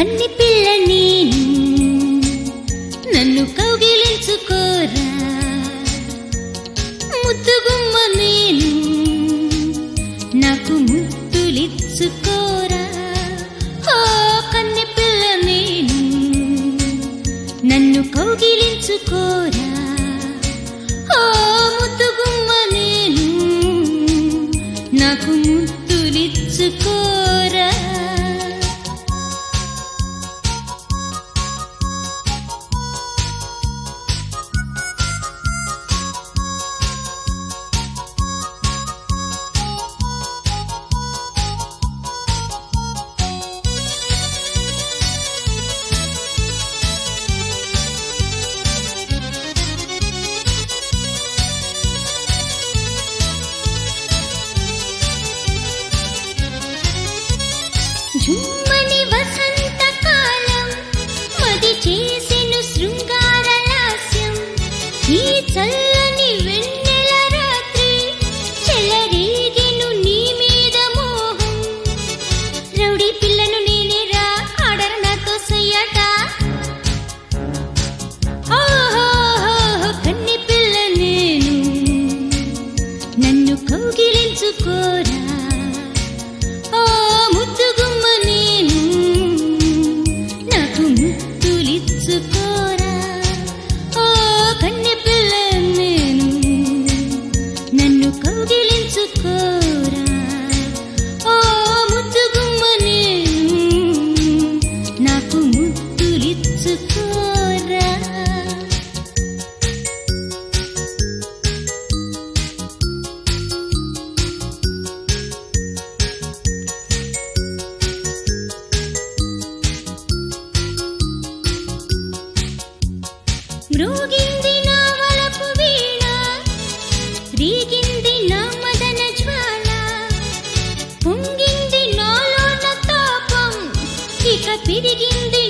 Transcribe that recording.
కన్ని పిల్ల నేను నన్ను కౌగిలించుకోరా ముద్దుగుమ్మ నేను నాకు ముద్దులిచ్చుకోరా ఓ కన్ని పిల్ల నేను నన్ను కౌగిలించుకోరా ఓ ముద్దుగుమ్మ నేను నాకు ముద్దులిచ్చుకోరా జుమ్మని వసంతకాలం మది చేసెను శృంగార లాస్యం ఈ చల్లని వెన్నెల రాత్రి చెలరేగెను నీ మీద మోహం రౌడీ పిల్లను నేనేరా ఆడర నాతో సయ్యాట ఓహోహోహో, కన్ని పిల్ల నేను నన్ను కౌగిలించుకోరా ఓ ముద్దుగుమ్మ నేను నాకు ముద్దులిచ్చుకోరా ఓ కన్నె పిల్ల నేను నన్ను కౌగిలించుకోరా ఓ ముద్దుగుమ్మ నేను నాకు ముద్దులిచ్చుకోరా మ్రోగింది నా వలపు వీణ రీగింది నా మదన జ్వాల పొంగింది నాలోన తాపం ఇక పెరిగింది